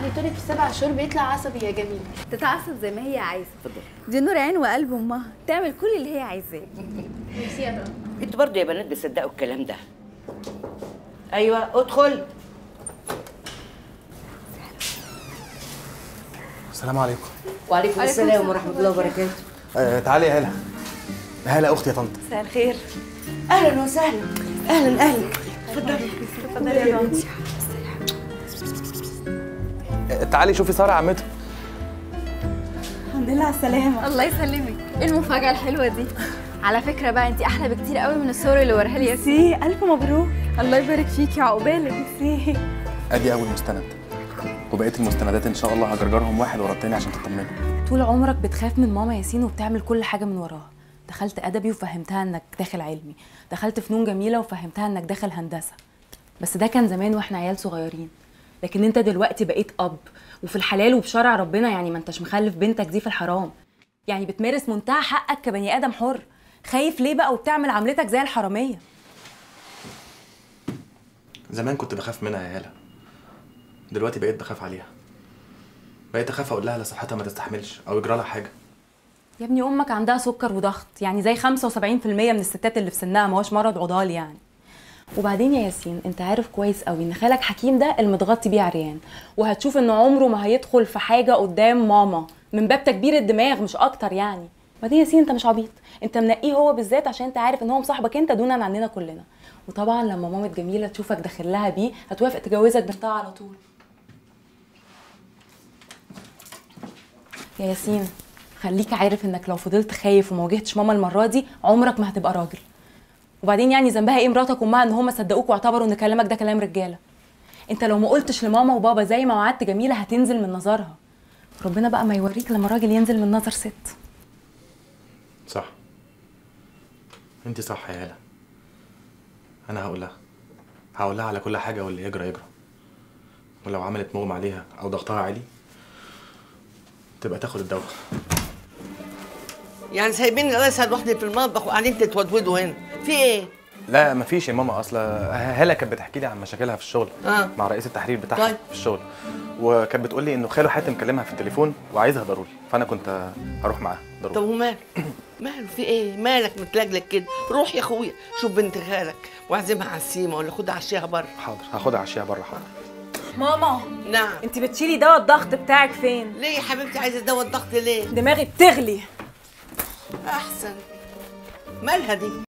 قلت لك في سبع شهور بيطلع عصبي يا جميل تتعصب زي ما هي عايزه دي نور عين وقلب امها تعمل كل اللي هي عايزاه ميرسي يا طنط انتوا برضه يا بنات بتصدقوا الكلام ده ايوه ادخل السلام عليكم وعليكم السلام ورحمه الله وبركاته آه تعالي يا هلا هلا اختي يا طنط مساء الخير اهلا وسهلا اهلا اهلا اتفضلي يا طنط آه تعالي شوفي ساره عمته الحمد لله على السلامه الله يسلمك ايه المفاجاه الحلوه دي على فكره بقى انت احلى بكتير قوي من الصور اللي وراها لي ياسين ميرسي الف مبروك الله يبارك فيكي عقبالك ميرسي ادي اول مستند وبقيه المستندات ان شاء الله هجرجرهم واحد ورا التاني عشان تطمني طول عمرك بتخاف من ماما ياسين وبتعمل كل حاجه من وراها دخلت ادبي وفهمتها انك داخل علمي دخلت فنون جميله وفهمتها انك داخل هندسه بس ده كان زمان واحنا عيال صغيرين لكن انت دلوقتي بقيت اب وفي الحلال وبشرع ربنا يعني ما انتش مخلف بنتك دي في الحرام يعني بتمارس منتهى حقك كبني ادم حر خايف ليه بقى وبتعمل عملتك زي الحراميه زمان كنت بخاف منها يا هلا دلوقتي بقيت بخاف عليها بقيت اخاف اقول لها لا صحتها ما تستحملش او يجرى لها حاجه يا ابني امك عندها سكر وضغط يعني زي 75% من الستات اللي في سنها ما هوش مرض عضال يعني وبعدين يا ياسين انت عارف كويس قوي ان خالك حكيم ده المتغطي بيه عريان وهتشوف ان عمره ما هيدخل في حاجه قدام ماما من باب تكبير الدماغ مش اكتر يعني بعدين ياسين انت مش عبيط انت منقيه هو بالذات عشان انت عارف ان هو مصاحبك انت دونا عننا كلنا وطبعا لما مامة جميله تشوفك داخل لها بيه هتوافق تجوزك بنتها على طول يا ياسين خليك عارف انك لو فضلت خايف وما واجهتش ماما المره دي عمرك ما هتبقى راجل وبعدين يعني ذنبها ايه مراتك وامها ان هم صدقوك واعتبروا ان كلامك ده كلام رجاله انت لو ما قلتش لماما وبابا زي ما وعدت جميله هتنزل من نظرها ربنا بقى ما يوريك لما راجل ينزل من نظر ست صح انت صح يا هلا انا هقول لها هقول لها على كل حاجه واللي يجرى يجرى ولو عملت مغمى عليها او ضغطها عالي تبقى تاخد الدواء يعني سايبين الرئيسة لوحدي في المطبخ وقاعدين تتودودوا هنا في ايه لا مفيش يا ماما اصل هلا كانت بتحكي لي عن مشاكلها في الشغل آه. مع رئيس التحرير بتاعها طيب. في الشغل وكانت بتقول لي انه خاله حاتم كلمها في التليفون وعايزها ضروري فانا كنت هروح معاها طب ضروري وماله ماله في ايه مالك متلجلج كده روح يا اخويا شوف بنت خالك واعزمها على السيما ولا خدها عشيها بره حاضر هاخدها عشيها بره حاضر ماما نعم انت بتشيلي دواء الضغط بتاعك فين ليه يا حبيبتي عايزه دواء الضغط ليه دماغي بتغلي احسن مالها دي